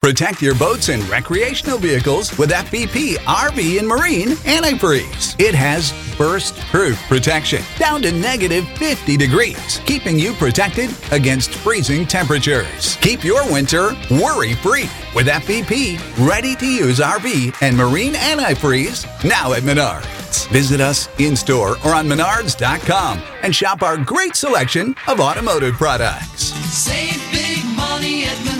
Protect your boats and recreational vehicles with FPP RV and Marine Antifreeze. It has burst proof protection down to negative 50 degrees, keeping you protected against freezing temperatures. Keep your winter worry free with FPP ready to use RV and Marine Antifreeze now at Menards. Visit us in store or on menards.com and shop our great selection of automotive products. Save big money at Menards.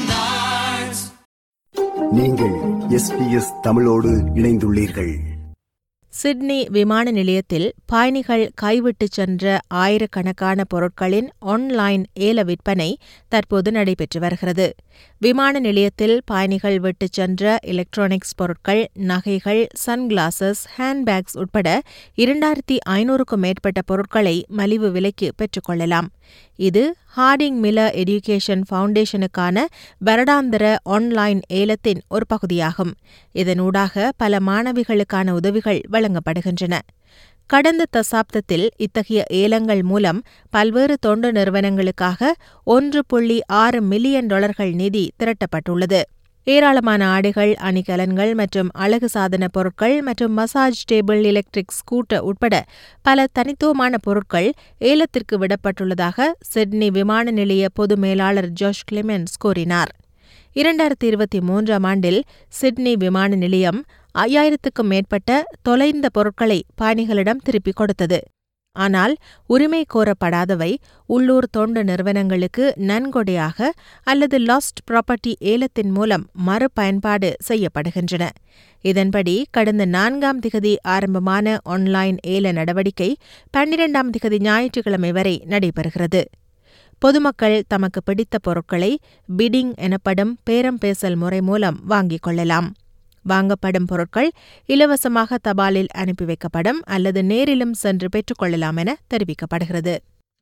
நீங்கள் SBS தமிழோடு இணைந்துள்ளீர்கள் Sydney விமான நிலையத்தில் பயணிகள் கைவிட்டுச் சென்ற ஆயிரக்கணக்கான பொருட்களின் online ஏல விற்பனை தற்போது நடைபெற்று வருகிறது விமான நிலையத்தில் பயணிகள் விட்டுச் சென்ற எலக்ட்ரானிக்ஸ் பொருட்கள் நகைகள் சன்கிளாசஸ் ஹேண்ட்பேக்ஸ் உட்பட இரண்டாயிரத்தி ஐநூறுக்கும் மேற்பட்ட பொருட்களை மலிவு விலைக்கு பெற்றுக்கொள்ளலாம் இது ஹார்டிங் மில்லர் எடியூகேஷன் ஃபவுண்டேஷனுக்கான வருடாந்திர ஆன்லைன் ஏலத்தின் ஒரு பகுதியாகும் இதனூடாக பல மாணவிகளுக்கான உதவிகள் வழங்கப்படுகின்றன கடந்த தசாப்தத்தில் இத்தகைய ஏலங்கள் மூலம் பல்வேறு தொண்டு நிறுவனங்களுக்காக ஒன்று புள்ளி ஆறு மில்லியன் டாலர்கள் நிதி திரட்டப்பட்டுள்ளது ஏராளமான ஆடைகள் அணிகலன்கள் மற்றும் அழகு சாதன பொருட்கள் மற்றும் மசாஜ் டேபிள் எலக்ட்ரிக் ஸ்கூட்டர் உட்பட பல தனித்துவமான பொருட்கள் ஏலத்திற்கு விடப்பட்டுள்ளதாக சிட்னி விமான நிலைய பொது மேலாளர் ஜோஷ் கிளிமென்ஸ் கூறினார் இரண்டாயிரத்தி இருபத்தி மூன்றாம் ஆண்டில் சிட்னி விமான நிலையம் ஐயாயிரத்துக்கும் மேற்பட்ட தொலைந்த பொருட்களை பயணிகளிடம் திருப்பிக் கொடுத்தது ஆனால் உரிமை கோரப்படாதவை உள்ளூர் தொண்டு நிறுவனங்களுக்கு நன்கொடையாக அல்லது லாஸ்ட் ப்ராப்பர்ட்டி ஏலத்தின் மூலம் மறுபயன்பாடு செய்யப்படுகின்றன இதன்படி கடந்த நான்காம் திகதி ஆரம்பமான ஆன்லைன் ஏல நடவடிக்கை பன்னிரண்டாம் திகதி ஞாயிற்றுக்கிழமை வரை நடைபெறுகிறது பொதுமக்கள் தமக்கு பிடித்த பொருட்களை பிடிங் எனப்படும் பேரம் பேசல் முறை மூலம் வாங்கிக் கொள்ளலாம் வாங்கப்படும் பொருட்கள் இலவசமாக தபாலில் அனுப்பி வைக்கப்படும் அல்லது நேரிலும் சென்று பெற்றுக்கொள்ளலாம் என தெரிவிக்கப்படுகிறது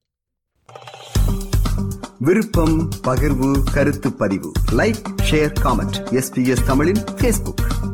விருப்பம் பகிர்வு கருத்து பதிவு லைக் ஷேர் காமெண்ட் எஸ்பிஎஸ் தமிழின் ஃபேஸ்புக்